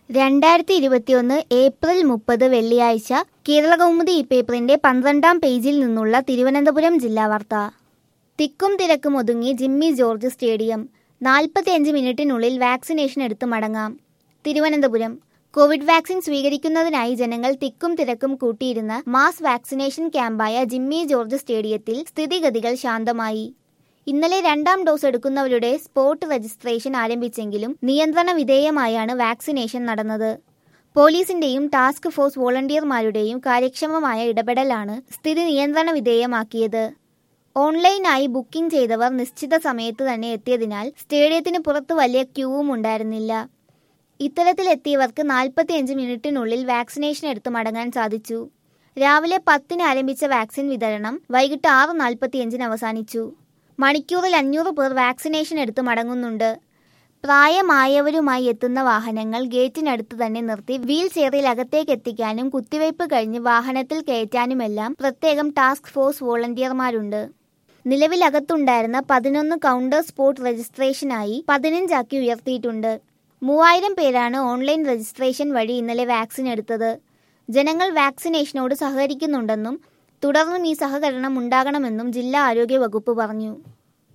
രണ്ടായിരത്തി ഇരുപത്തിയൊന്ന് ഏപ്രിൽ മുപ്പത് വെള്ളിയാഴ്ച കേരളകൗമുദി ഈ പേപ്പറിന്റെ പന്ത്രണ്ടാം പേജിൽ നിന്നുള്ള തിരുവനന്തപുരം ജില്ലാ വാർത്ത തിക്കും തിരക്കും ഒതുങ്ങി ജിമ്മി ജോർജ് സ്റ്റേഡിയം നാൽപ്പത്തിയഞ്ച് മിനിറ്റിനുള്ളിൽ വാക്സിനേഷൻ എടുത്ത് മടങ്ങാം തിരുവനന്തപുരം കോവിഡ് വാക്സിൻ സ്വീകരിക്കുന്നതിനായി ജനങ്ങൾ തിക്കും തിരക്കും കൂട്ടിയിരുന്ന മാസ് വാക്സിനേഷൻ ക്യാമ്പായ ജിമ്മി ജോർജ് സ്റ്റേഡിയത്തിൽ സ്ഥിതിഗതികൾ ശാന്തമായി ഇന്നലെ രണ്ടാം ഡോസ് എടുക്കുന്നവരുടെ സ്പോട്ട് രജിസ്ട്രേഷൻ ആരംഭിച്ചെങ്കിലും നിയന്ത്രണ വിധേയമായാണ് വാക്സിനേഷൻ നടന്നത് പോലീസിന്റെയും ടാസ്ക് ഫോഴ്സ് വോളണ്ടിയർമാരുടെയും കാര്യക്ഷമമായ ഇടപെടലാണ് സ്ഥിതി നിയന്ത്രണ വിധേയമാക്കിയത് ഓൺലൈനായി ബുക്കിംഗ് ചെയ്തവർ നിശ്ചിത സമയത്ത് തന്നെ എത്തിയതിനാൽ സ്റ്റേഡിയത്തിന് പുറത്ത് വലിയ ക്യൂവും ഉണ്ടായിരുന്നില്ല ഇത്തരത്തിലെത്തിയവർക്ക് നാൽപ്പത്തിയഞ്ച് മിനിറ്റിനുള്ളിൽ വാക്സിനേഷൻ എടുത്ത് മടങ്ങാൻ സാധിച്ചു രാവിലെ പത്തിന് ആരംഭിച്ച വാക്സിൻ വിതരണം വൈകിട്ട് ആറ് നാൽപ്പത്തിയഞ്ചിന് അവസാനിച്ചു മണിക്കൂറിൽ അഞ്ഞൂറ് പേർ വാക്സിനേഷൻ എടുത്ത് മടങ്ങുന്നുണ്ട് പ്രായമായവരുമായി എത്തുന്ന വാഹനങ്ങൾ ഗേറ്റിനടുത്ത് തന്നെ നിർത്തി വീൽ ചെയറിൽ അകത്തേക്ക് എത്തിക്കാനും കുത്തിവയ്പ് കഴിഞ്ഞ് വാഹനത്തിൽ കയറ്റാനുമെല്ലാം പ്രത്യേകം ടാസ്ക് ഫോഴ്സ് വോളണ്ടിയർമാരുണ്ട് നിലവിൽ അകത്തുണ്ടായിരുന്ന പതിനൊന്ന് കൗണ്ടർ സ്പോട്ട് രജിസ്ട്രേഷനായി പതിനഞ്ചാക്കി ഉയർത്തിയിട്ടുണ്ട് മൂവായിരം പേരാണ് ഓൺലൈൻ രജിസ്ട്രേഷൻ വഴി ഇന്നലെ വാക്സിൻ എടുത്തത് ജനങ്ങൾ വാക്സിനേഷനോട് സഹകരിക്കുന്നുണ്ടെന്നും തുടർന്നും ഈ സഹകരണം ഉണ്ടാകണമെന്നും ജില്ലാ ആരോഗ്യ വകുപ്പ് പറഞ്ഞു